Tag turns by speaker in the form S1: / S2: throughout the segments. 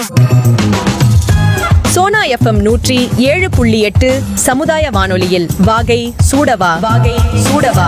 S1: Sona FM நூற்றி ஏழு புள்ளி எட்டு சமுதாய வானொலியில் வாகை சூடவா வாகை சூடவா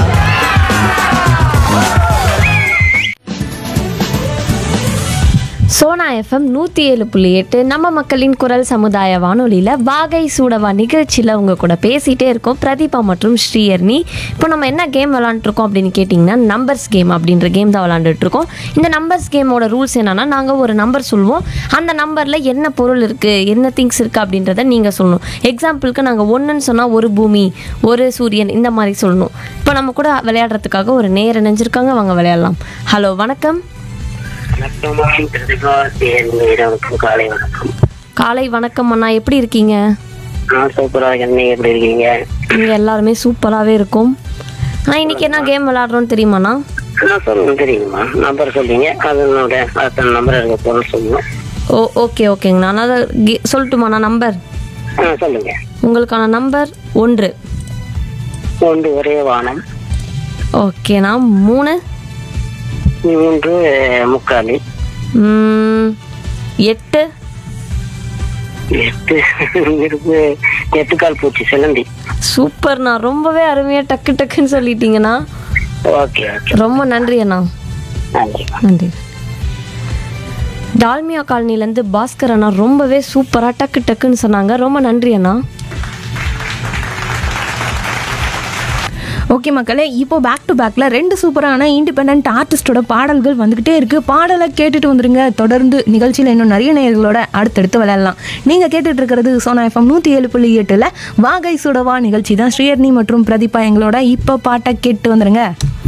S2: சோனா எஃப்எம் நூற்றி ஏழு புள்ளி எட்டு நம்ம மக்களின் குரல் சமுதாய வானொலியில் வாகை சூடவா நிகழ்ச்சியில் உங்கள் கூட பேசிகிட்டே இருக்கோம் பிரதீபா மற்றும் ஸ்ரீயர்னி இப்போ நம்ம என்ன கேம் விளாண்டுருக்கோம் அப்படின்னு கேட்டிங்கன்னா நம்பர்ஸ் கேம் அப்படின்ற கேம் தான் விளாண்டுட்டு இருக்கோம் இந்த நம்பர்ஸ் கேமோட ரூல்ஸ் என்னன்னா நாங்கள் ஒரு நம்பர் சொல்லுவோம் அந்த நம்பரில் என்ன பொருள் இருக்குது என்ன திங்ஸ் இருக்குது அப்படின்றத நீங்கள் சொல்லணும் எக்ஸாம்பிளுக்கு நாங்கள் ஒன்றுன்னு சொன்னால் ஒரு பூமி ஒரு சூரியன் இந்த மாதிரி சொல்லணும் இப்போ நம்ம கூட விளையாடுறதுக்காக ஒரு நேர் இணைஞ்சிருக்காங்க வாங்க விளையாடலாம் ஹலோ வணக்கம்
S3: வணக்கம் பிரதிபா சேர்ந்தவனுக்கும் காலை வணக்கம்
S2: காலை வணக்கம் அண்ணா எப்படி இருக்கீங்க
S3: நான் சூப்பராக என்ன எப்படி இருக்கீங்க
S2: இங்கே எல்லாருமே சூப்பராகவே இருக்கும் நான் இன்னைக்கு என்ன கேம் விளாட்றோன்னு தெரியுமாண்ணா
S3: நான் சொல்லுங்க தெரியுமா நம்பர் சொல்றீங்க அதனோட அத்தனை நம்பர் இருக்க பொருள் சொல்லணும்
S2: ஓ ஓகே ஓகேங்கண்ணா நான் அதை கே- சொல்லட்டுமாண்ணா நம்பர்
S3: ஆ சொல்லுங்க
S2: உங்களுக்கான நம்பர் ஒன்று
S3: ஒன்று ஒரே வானம்
S2: ஓகேண்ணா மூணு
S3: மூன்று முக்காலி
S2: ம், எட்டு
S3: எட்டு இருக்கு எட்டு கால் பூச்சி சிலந்தி
S2: சூப்பர்ண்ணா ரொம்பவே அருமையாக டக்கு டக்குன்னு சொல்லிட்டீங்கண்ணா
S3: ஓகே ஓகே
S2: ரொம்ப நன்றி அண்ணா
S3: நன்றி
S2: நன்றி டால்மியா காலனிலேருந்து பாஸ்கர் அண்ணா ரொம்பவே சூப்பராக டக்கு டக்குன்னு சொன்னாங்க ரொம்ப நன்றி அண்ணா
S4: ஓகே மக்களே இப்போ பேக் டு பேக்கில் ரெண்டு சூப்பரான இண்டிபெண்ட் ஆர்டிஸ்டோட பாடல்கள் வந்துக்கிட்டே இருக்குது பாடலை கேட்டுட்டு வந்துருங்க தொடர்ந்து நிகழ்ச்சியில் இன்னும் நிறைய நேயர்களோட அடுத்தடுத்து விளையாடலாம் நீங்கள் கேட்டுட்டு இருக்கிறது சோனா எஃப்எம் நூற்றி ஏழு புள்ளி எட்டில் வாகை சுடவா நிகழ்ச்சி தான் ஸ்ரீயர்னி மற்றும் பிரதீபா எங்களோட இப்போ பாட்டை கேட்டு வந்துருங்க